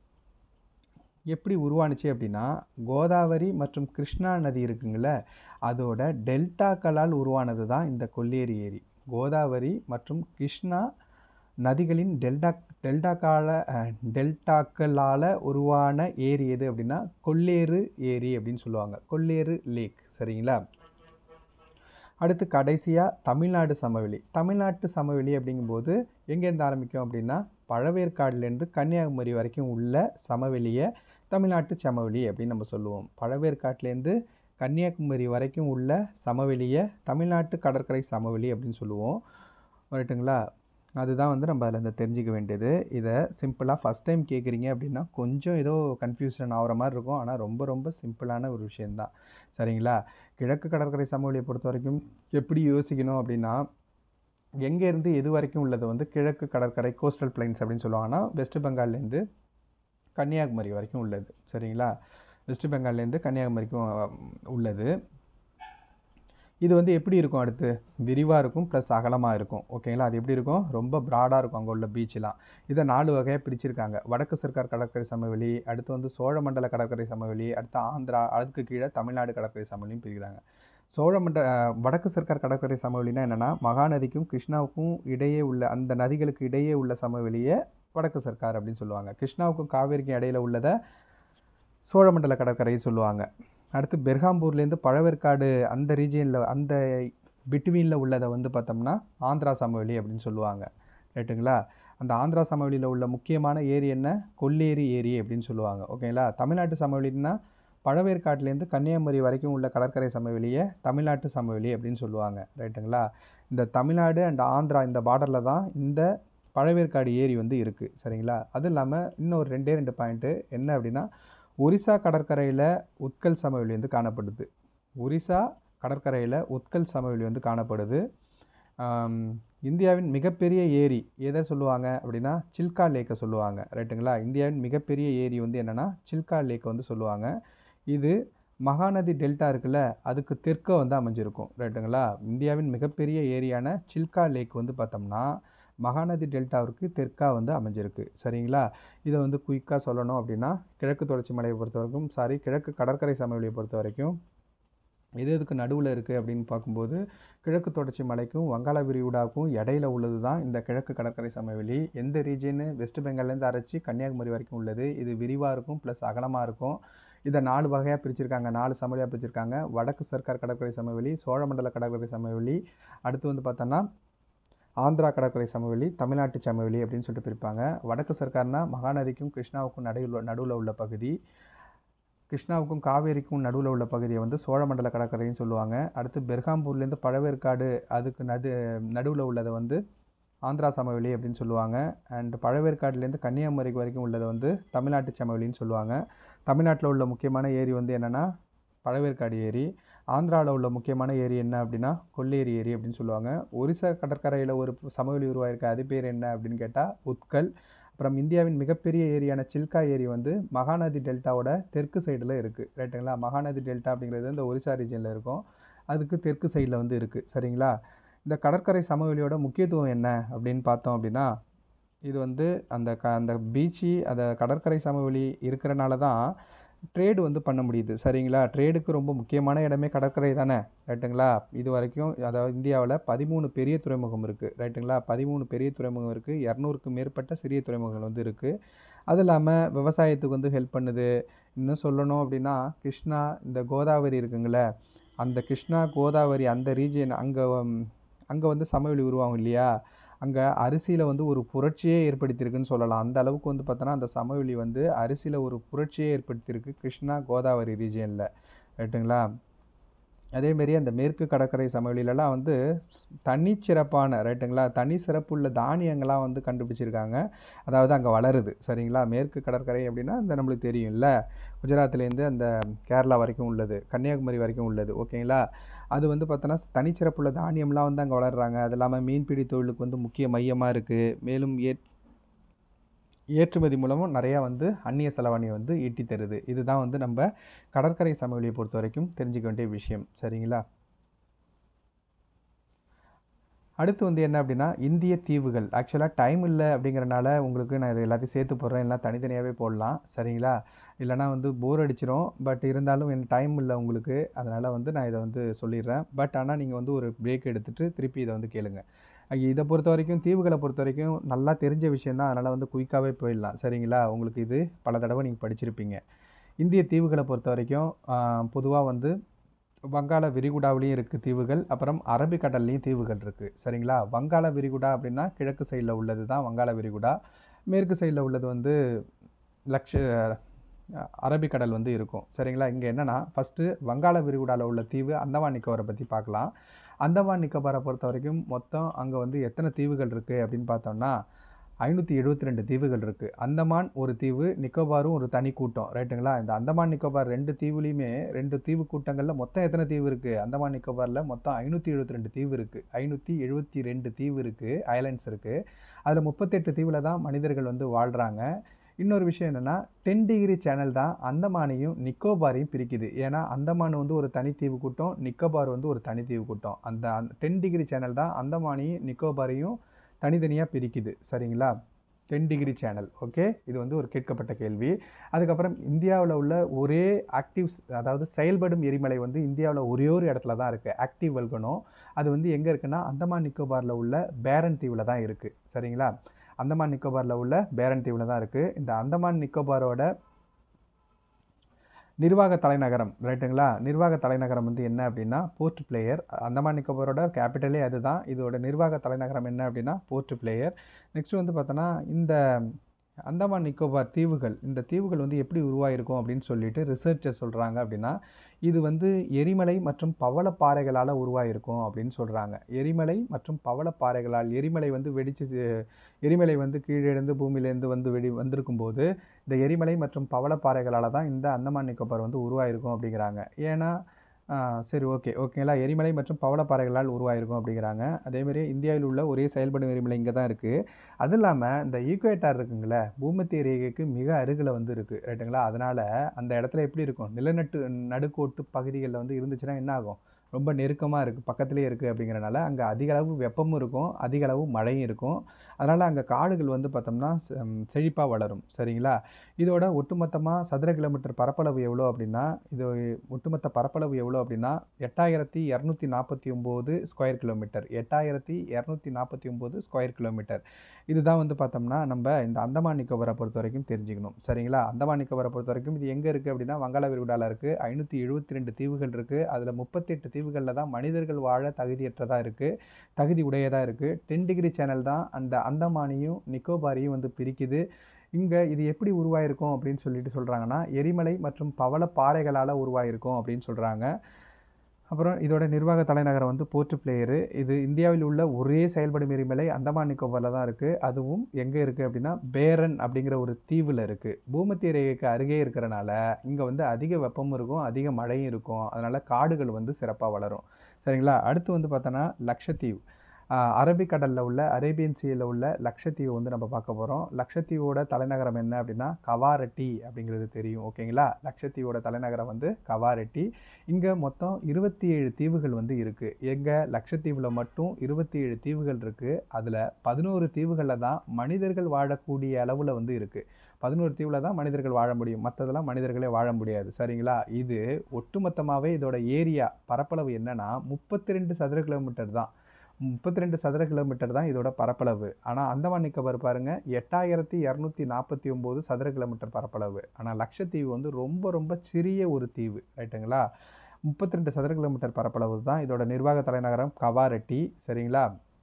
எப்படி உருவானுச்சு அப்படின்னா கோதாவரி மற்றும் கிருஷ்ணா நதி இருக்குங்கள அதோட டெல்டாக்களால் உருவானது தான் இந்த கொல்லேரி ஏரி கோதாவரி மற்றும் கிருஷ்ணா நதிகளின் டெல்டா டெல்டாக்கால டெல்டாக்களால் உருவான ஏரி எது அப்படின்னா கொல்லேறு ஏரி அப்படின்னு சொல்லுவாங்க கொல்லேறு லேக் சரிங்களா அடுத்து கடைசியாக தமிழ்நாடு சமவெளி தமிழ்நாட்டு சமவெளி அப்படிங்கும்போது எங்கேருந்து ஆரம்பிக்கும் அப்படின்னா பழவேற்காடுலேருந்து கன்னியாகுமரி வரைக்கும் உள்ள சமவெளியை தமிழ்நாட்டு சமவெளி அப்படின்னு நம்ம சொல்லுவோம் பழவேற்காட்டிலேருந்து கன்னியாகுமரி வரைக்கும் உள்ள சமவெளியை தமிழ்நாட்டு கடற்கரை சமவெளி அப்படின்னு சொல்லுவோம் ரைட்டுங்களா அதுதான் வந்து நம்ம அதில் இந்த தெரிஞ்சிக்க வேண்டியது இதை சிம்பிளாக ஃபஸ்ட் டைம் கேட்குறீங்க அப்படின்னா கொஞ்சம் ஏதோ கன்ஃபியூஷன் ஆகிற மாதிரி இருக்கும் ஆனால் ரொம்ப ரொம்ப சிம்பிளான ஒரு விஷயந்தான் சரிங்களா கிழக்கு கடற்கரை சமவெளியை பொறுத்த வரைக்கும் எப்படி யோசிக்கணும் அப்படின்னா எங்கேருந்து எது வரைக்கும் உள்ளது வந்து கிழக்கு கடற்கரை கோஸ்டல் பிளைன்ஸ் அப்படின்னு சொல்லுவாங்கன்னா வெஸ்ட் பெங்கால்லேருந்து கன்னியாகுமரி வரைக்கும் உள்ளது சரிங்களா வெஸ்ட் பெங்கால்லேருந்து கன்னியாகுமரிக்கும் உள்ளது இது வந்து எப்படி இருக்கும் அடுத்து விரிவாக இருக்கும் ப்ளஸ் அகலமாக இருக்கும் ஓகேங்களா அது எப்படி இருக்கும் ரொம்ப ப்ராடாக இருக்கும் அங்கே உள்ள பீச்செலாம் இதை நாலு வகையாக பிரிச்சிருக்காங்க வடக்கு சர்க்கார் கடற்கரை சமவெளி அடுத்து வந்து சோழமண்டல கடற்கரை சமவெளி அடுத்து ஆந்திரா அதுக்கு கீழே தமிழ்நாடு கடற்கரை சமவெளியும் பிரிக்கிறாங்க சோழமண்ட வடக்கு சர்க்கார் கடற்கரை சமவெளினா என்னென்னா மகாநதிக்கும் கிருஷ்ணாவுக்கும் இடையே உள்ள அந்த நதிகளுக்கு இடையே உள்ள சமவெளியை வடக்கு சர்க்கார் அப்படின்னு சொல்லுவாங்க கிருஷ்ணாவுக்கும் காவேரிக்கும் இடையில உள்ளதை சோழமண்டல கடற்கரை சொல்லுவாங்க அடுத்து பெர்காம்பூர்லேருந்து பழவேற்காடு அந்த ரீஜியனில் அந்த பிட்வீனில் உள்ளதை வந்து பார்த்தோம்னா ஆந்திரா சமவெளி அப்படின்னு சொல்லுவாங்க ரைட்டுங்களா அந்த ஆந்திரா சமவெளியில் உள்ள முக்கியமான ஏரி என்ன கொல்லேரி ஏரி அப்படின்னு சொல்லுவாங்க ஓகேங்களா தமிழ்நாட்டு சமவெளின்னா பழவேற்காட்டிலேருந்து கன்னியாகுமரி வரைக்கும் உள்ள கடற்கரை சமவெளியை தமிழ்நாட்டு சமவெளி அப்படின்னு சொல்லுவாங்க ரைட்டுங்களா இந்த தமிழ்நாடு அண்ட் ஆந்திரா இந்த பார்டரில் தான் இந்த பழவேற்காடு ஏரி வந்து இருக்குது சரிங்களா அதுவும் இல்லாமல் இன்னும் ஒரு ரெண்டே ரெண்டு பாயிண்ட்டு என்ன அப்படின்னா ஒரிசா கடற்கரையில் உட்கல் சமவெளி வந்து காணப்படுது ஒரிசா கடற்கரையில் உட்கல் சமவெளி வந்து காணப்படுது ஆம், இந்தியாவின் மிகப்பெரிய ஏரி எதை சொல்லுவாங்க அப்படின்னா சில்கா லேக்கை சொல்லுவாங்க ரைட்டுங்களா இந்தியாவின் மிகப்பெரிய ஏரி வந்து என்னென்னா சில்கா லேக் வந்து சொல்லுவாங்க இது மகாநதி டெல்டா இருக்குல்ல அதுக்கு தெற்க வந்து அமைஞ்சிருக்கும் ரைட்டுங்களா இந்தியாவின் மிகப்பெரிய ஏரியான சில்கா லேக் வந்து பார்த்தோம்னா மகாநதி டெல்டாவிற்கு தெற்கா வந்து அமைஞ்சிருக்கு சரிங்களா இதை வந்து குயிக்காக சொல்லணும் அப்படின்னா கிழக்கு தொடர்ச்சி மலையை பொறுத்த வரைக்கும் சாரி கிழக்கு கடற்கரை சமவெளியை பொறுத்த வரைக்கும் எது எதுக்கு நடுவில் இருக்குது அப்படின்னு பார்க்கும்போது கிழக்கு தொடர்ச்சி மலைக்கும் வங்காள விரிகுடாவுக்கும் இடையில உள்ளது தான் இந்த கிழக்கு கடற்கரை சமவெளி எந்த ரீஜனு வெஸ்ட் பெங்கால்லேருந்து அரைச்சி கன்னியாகுமரி வரைக்கும் உள்ளது இது விரிவாக இருக்கும் ப்ளஸ் அகலமாக இருக்கும் இதை நாலு வகையாக பிரிச்சிருக்காங்க நாலு சமவெளியாக பிரிச்சிருக்காங்க வடக்கு சர்க்கார் கடற்கரை சமவெளி சோழமண்டல கடற்கரை சமவெளி அடுத்து வந்து பார்த்தோன்னா ஆந்திரா கடற்கரை சமவெளி தமிழ்நாட்டு சமவெளி அப்படின்னு சொல்லிட்டு பிரிப்பாங்க வடக்கு சர்க்கார்னா மகாநதிக்கும் கிருஷ்ணாவுக்கும் நடுவில் நடுவில் உள்ள பகுதி கிருஷ்ணாவுக்கும் காவேரிக்கும் நடுவில் உள்ள பகுதியை வந்து சோழமண்டல கடற்கரைன்னு சொல்லுவாங்க அடுத்து பெர்காம்பூர்லேருந்து பழவேற்காடு அதுக்கு நடு நடுவில் உள்ளதை வந்து ஆந்திரா சமவெளி அப்படின்னு சொல்லுவாங்க அண்ட் பழவேற்காடுலேருந்து கன்னியாகுமரி வரைக்கும் உள்ளதை வந்து தமிழ்நாட்டு சமவெளின்னு சொல்லுவாங்க தமிழ்நாட்டில் உள்ள முக்கியமான ஏரி வந்து என்னென்னா பழவேற்காடு ஏரி ஆந்திராவில் உள்ள முக்கியமான ஏரி என்ன அப்படின்னா கொல்லேரி ஏரி அப்படின்னு சொல்லுவாங்க ஒரிசா கடற்கரையில் ஒரு சமவெளி உருவாயிருக்கு அது பேர் என்ன அப்படின்னு கேட்டால் உத்கல் அப்புறம் இந்தியாவின் மிகப்பெரிய ஏரியான சில்கா ஏரி வந்து மகாநதி டெல்டாவோட தெற்கு சைடில் இருக்குது ரைட்டுங்களா மகாநதி டெல்டா அப்படிங்கிறது இந்த ஒரிசா ரீஜனில் இருக்கும் அதுக்கு தெற்கு சைடில் வந்து இருக்குது சரிங்களா இந்த கடற்கரை சமவெளியோட முக்கியத்துவம் என்ன அப்படின்னு பார்த்தோம் அப்படின்னா இது வந்து அந்த க அந்த பீச்சு அந்த கடற்கரை சமவெளி இருக்கிறனால தான் ட்ரேடு வந்து பண்ண முடியுது சரிங்களா ட்ரேடுக்கு ரொம்ப முக்கியமான இடமே கடற்கரை தானே ரைட்டுங்களா இது வரைக்கும் அதாவது இந்தியாவில் பதிமூணு பெரிய துறைமுகம் இருக்குது ரைட்டுங்களா பதிமூணு பெரிய துறைமுகம் இருக்குது இரநூறுக்கு மேற்பட்ட சிறிய துறைமுகங்கள் வந்து இருக்குது அது இல்லாமல் விவசாயத்துக்கு வந்து ஹெல்ப் பண்ணுது இன்னும் சொல்லணும் அப்படின்னா கிருஷ்ணா இந்த கோதாவரி இருக்குங்களே அந்த கிருஷ்ணா கோதாவரி அந்த ரீஜியன் அங்கே அங்கே வந்து சமவெளி உருவாகும் இல்லையா அங்கே அரிசியில் வந்து ஒரு புரட்சியே ஏற்படுத்தியிருக்குன்னு சொல்லலாம் அந்த அளவுக்கு வந்து பார்த்தோன்னா அந்த சமவெளி வந்து அரிசியில் ஒரு புரட்சியே ஏற்படுத்தியிருக்கு கிருஷ்ணா கோதாவரி ரீஜியனில் ரைட்டுங்களா அதேமாரி அந்த மேற்கு கடற்கரை சமவெளியிலலாம் வந்து தனிச்சிறப்பான ரைட்டுங்களா தனி சிறப்புள்ள தானியங்கள்லாம் வந்து கண்டுபிடிச்சிருக்காங்க அதாவது அங்கே வளருது சரிங்களா மேற்கு கடற்கரை அப்படின்னா இந்த நம்மளுக்கு தெரியும்ல குஜராத்லேருந்து அந்த கேரளா வரைக்கும் உள்ளது கன்னியாகுமரி வரைக்கும் உள்ளது ஓகேங்களா அது வந்து பார்த்தோன்னா தனிச்சிறப்புள்ள தானியம்லாம் வந்து அங்கே வளர்கிறாங்க அது இல்லாமல் மீன்பிடி தொழிலுக்கு வந்து முக்கிய மையமாக இருக்குது மேலும் ஏ ஏற்றுமதி மூலமும் நிறையா வந்து அந்நிய செலவாணியை வந்து ஈட்டி தருது இதுதான் வந்து நம்ம கடற்கரை சமவெளியை பொறுத்த வரைக்கும் தெரிஞ்சுக்க வேண்டிய விஷயம் சரிங்களா அடுத்து வந்து என்ன அப்படின்னா இந்திய தீவுகள் ஆக்சுவலாக டைம் இல்லை அப்படிங்கிறனால உங்களுக்கு நான் இது எல்லாத்தையும் சேர்த்து போடுறேன் எல்லாம் தனித்தனியாகவே போடலாம் சரிங்களா இல்லைனா வந்து போர் அடிச்சிரும் பட் இருந்தாலும் என் டைம் இல்லை உங்களுக்கு அதனால் வந்து நான் இதை வந்து சொல்லிடுறேன் பட் ஆனால் நீங்கள் வந்து ஒரு பிரேக் எடுத்துகிட்டு திருப்பி இதை வந்து கேளுங்க ஐய, இதை பொறுத்த வரைக்கும் தீவுகளை பொறுத்த வரைக்கும் நல்லா தெரிஞ்ச விஷயம் தான் அதனால் வந்து குயிக்காகவே போயிடலாம் சரிங்களா உங்களுக்கு இது பல தடவை நீங்கள் படிச்சிருப்பீங்க இந்திய தீவுகளை பொறுத்த வரைக்கும் பொதுவாக வந்து வங்காள விரிகுடாவிலையும் இருக்குது தீவுகள் அப்புறம் அரபிக்கடல்லையும் தீவுகள் இருக்குது சரிங்களா வங்காள விரிகுடா அப்படின்னா கிழக்கு சைடில் உள்ளது தான் வங்காள விரிகுடா மேற்கு சைடில் உள்ளது வந்து லக்ஷ அஹ், அரபிக்கடல் வந்து இருக்கும் சரிங்களா இங்கே என்னென்னா ஃபஸ்ட்டு வங்காள விரிகுடாவில் உள்ள தீவு அந்தமான் நிக்கோபரை பற்றி பார்க்கலாம் அந்தமான் நிக்கோபாரை பொறுத்த வரைக்கும் மொத்தம் அங்கே வந்து எத்தனை தீவுகள் இருக்குது அப்படின்னு பார்த்தோம்னா ஐநூற்றி எழுபத்தி ரெண்டு தீவுகள் இருக்குது அந்தமான் ஒரு தீவு நிக்கோபாரும் ஒரு தனி கூட்டம் ரைட்டுங்களா இந்த அந்தமான் நிக்கோபார் ரெண்டு தீவுலையுமே ரெண்டு தீவு கூட்டங்களில் மொத்தம் எத்தனை தீவு இருக்குது அந்தமான் நிக்கோபாரில் மொத்தம் ஐநூற்றி எழுபத்தி ரெண்டு தீவு இருக்குது ஐநூற்றி எழுபத்தி ரெண்டு தீவு இருக்குது ஐலண்ட்ஸ் இருக்குது அதில் முப்பத்தெட்டு தீவில் தான் மனிதர்கள் வந்து வாழ்கிறாங்க இன்னொரு விஷயம் என்னென்னா டென் டிகிரி சேனல் தான் அந்தமானையும் நிக்கோபாரையும் பிரிக்குது ஏன்னா அந்தமான் வந்து ஒரு தனித்தீவு கூட்டம் நிக்கோபார் வந்து ஒரு தனித்தீவு கூட்டம் அந்த டென் டிகிரி சேனல் தான் அந்தமானையும் நிக்கோபாரையும் தனித்தனியாக பிரிக்குது சரிங்களா டென் டிகிரி சேனல் ஓகே இது வந்து ஒரு கேட்கப்பட்ட கேள்வி அதுக்கப்புறம் இந்தியாவில் உள்ள ஒரே ஆக்டிவ் அதாவது செயல்படும் எரிமலை வந்து இந்தியாவில் ஒரே ஒரு இடத்துல தான் இருக்குது ஆக்டிவ் வல்கனோ அது வந்து எங்கே இருக்குன்னா அந்தமான் நிக்கோபாரில் உள்ள பேரன் தீவில் தான் இருக்குது சரிங்களா அந்தமான் நிக்கோபாரில் உள்ள பேரன் தீவில் தான் இருக்குது இந்த அந்தமான் நிக்கோபாரோட நிர்வாக தலைநகரம் ரைட்டுங்களா நிர்வாக தலைநகரம் வந்து என்ன அப்படின்னா போர்ட் பிளேயர் அந்தமான் நிக்கோபரோட கேபிட்டலே அதுதான் இதோட நிர்வாக தலைநகரம் என்ன அப்படின்னா போர்ட் பிளேயர் நெக்ஸ்ட் வந்து பார்த்தோன்னா இந்த அந்தமான் நிக்கோபார் தீவுகள் இந்த தீவுகள் வந்து எப்படி உருவாயிருக்கும் அப்படின்னு சொல்லிட்டு ரிசர்ச்சர் சொல்கிறாங்க அப்படின்னா இது வந்து எரிமலை மற்றும் பவளப்பாறைகளால் உருவாயிருக்கும் அப்படின்னு சொல்கிறாங்க எரிமலை மற்றும் பவளப்பாறைகளால் எரிமலை வந்து வெடிச்சு எரிமலை வந்து கீழே இருந்து பூமியிலேருந்து வந்து வெடி வந்திருக்கும் போது இந்த எரிமலை மற்றும் பவளப்பாறைகளால் தான் இந்த அந்தமான் நிக்கோபார் வந்து உருவாயிருக்கும் அப்படிங்கிறாங்க ஏன்னா ஆ, சரி ஓகே ஓகேங்களா எரிமலை மற்றும் பவளப்பாறைகளால் உருவாயிருக்கும் அப்படிங்கிறாங்க அதேமாரி இந்தியாவில் உள்ள ஒரே செயல்படும் எரிமலை இங்கே தான் இருக்குது அது இல்லாமல் இந்த ஈக்குவேட்டார் இருக்குங்களே பூமத்திய ரேகைக்கு மிக அருகில் வந்து இருக்குது ரைட்டுங்களா அதனால் அந்த இடத்துல எப்படி இருக்கும் நிலநட்டு நடுக்கோட்டு பகுதிகளில் வந்து இருந்துச்சுன்னா என்ன ஆகும் ரொம்ப நெருக்கமாக இருக்குது பக்கத்துலேயே இருக்குது அப்படிங்கிறனால அங்கே அதிக அளவு வெப்பமும் இருக்கும் அதிக அளவு மழையும் இருக்கும் அதனால் அங்கே காடுகள் வந்து பார்த்தோம்னா செழிப்பாக வளரும் சரிங்களா இதோட ஒட்டுமொத்தமாக சதுர கிலோமீட்டர் பரப்பளவு எவ்வளோ அப்படின்னா இது ஒட்டுமொத்த பரப்பளவு எவ்வளோ அப்படின்னா எட்டாயிரத்தி இரநூத்தி நாற்பத்தி ஒம்பது ஸ்கொயர் கிலோமீட்டர் எட்டாயிரத்தி இரநூத்தி நாற்பத்தி ஒம்பது ஸ்கொயர் கிலோமீட்டர் இதுதான் வந்து பார்த்தோம்னா நம்ம இந்த அந்தமான் நிக்கோபரை பொறுத்த வரைக்கும் தெரிஞ்சுக்கணும் சரிங்களா அந்தமான் நிக்கோபரை பொறுத்த வரைக்கும் இது எங்கே இருக்குது அப்படின்னா வங்காள விரிகுடாவில் இருக்குது ஐநூற்றி எழுபத்தி ரெண்டு தீவுகள் இருக்குது அதில் முப்பத்தெட்டு தீவுகளில் தான் மனிதர்கள் வாழ தகுதியற்றதாக இருக்குது தகுதி உடையதாக இருக்குது டென் டிகிரி சேனல் தான் அந்த அந்தமானையும் நிக்கோபாரையும் வந்து பிரிக்குது இங்கே இது எப்படி உருவாயிருக்கும் அப்படின்னு சொல்லிட்டு சொல்கிறாங்கன்னா எரிமலை மற்றும் பவள பாறைகளால் உருவாயிருக்கும் அப்படின்னு சொல்கிறாங்க அப்புறம் இதோட நிர்வாக தலைநகரம் வந்து போர்ட் பிளேயரு இது இந்தியாவில் உள்ள ஒரே செயல்படும் எரிமலை அந்தமான் நிக்கோபாரில் தான் இருக்குது அதுவும் எங்கே இருக்குது அப்படின்னா பேரன் அப்படிங்கிற ஒரு தீவில் இருக்குது பூமத்திய ரேகைக்கு அருகே இருக்கிறனால இங்கே வந்து அதிக வெப்பமும் இருக்கும் அதிக மழையும் இருக்கும் அதனால் காடுகள் வந்து சிறப்பாக வளரும் சரிங்களா அடுத்து வந்து பார்த்தோன்னா லக்ஷத்தீவு ஆஹ் அரபிக்கடலில் உள்ள அரேபியன் சீயில் உள்ள லக்ஷத்தீவு வந்து நம்ம பார்க்க போகிறோம் லக்ஷத்தீவோட தலைநகரம் என்ன அப்படின்னா கவாரெட்டி அப்படிங்கிறது தெரியும் ஓகேங்களா லக்ஷத்தீவோட தலைநகரம் வந்து கவாரெட்டி இங்கே மொத்தம் இருபத்தி ஏழு தீவுகள் வந்து இருக்குது எங்கள் லக்ஷத்தீவில் மட்டும் இருபத்தி ஏழு தீவுகள் இருக்குது அதில் பதினோரு தீவுகளில் தான் மனிதர்கள் வாழக்கூடிய அளவில் வந்து இருக்குது பதினோரு தீவில் தான் மனிதர்கள் வாழ முடியும் மற்றதெல்லாம் மனிதர்களே வாழ முடியாது சரிங்களா இது ஒட்டுமொத்தமாகவே இதோட ஏரியா பரப்பளவு என்னன்னா முப்பத்தி ரெண்டு சதுர கிலோமீட்டர் தான் முப்பத்தி ரெண்டு சதுர கிலோமீட்டர் தான் இதோட பரப்பளவு ஆனால் அந்தமான் நிக்கோபார் பாருங்க எட்டாயிரத்தி இரநூத்தி நாற்பத்தி ஒம்பது சதுர கிலோமீட்டர் பரப்பளவு ஆனால் லட்சத்தீவு வந்து ரொம்ப ரொம்ப சிறிய ஒரு தீவு ரைட்டுங்களா முப்பத்தி ரெண்டு சதுர கிலோமீட்டர் பரப்பளவு தான் இதோட நிர்வாக தலைநகரம் கவாரெட்டி சரிங்களா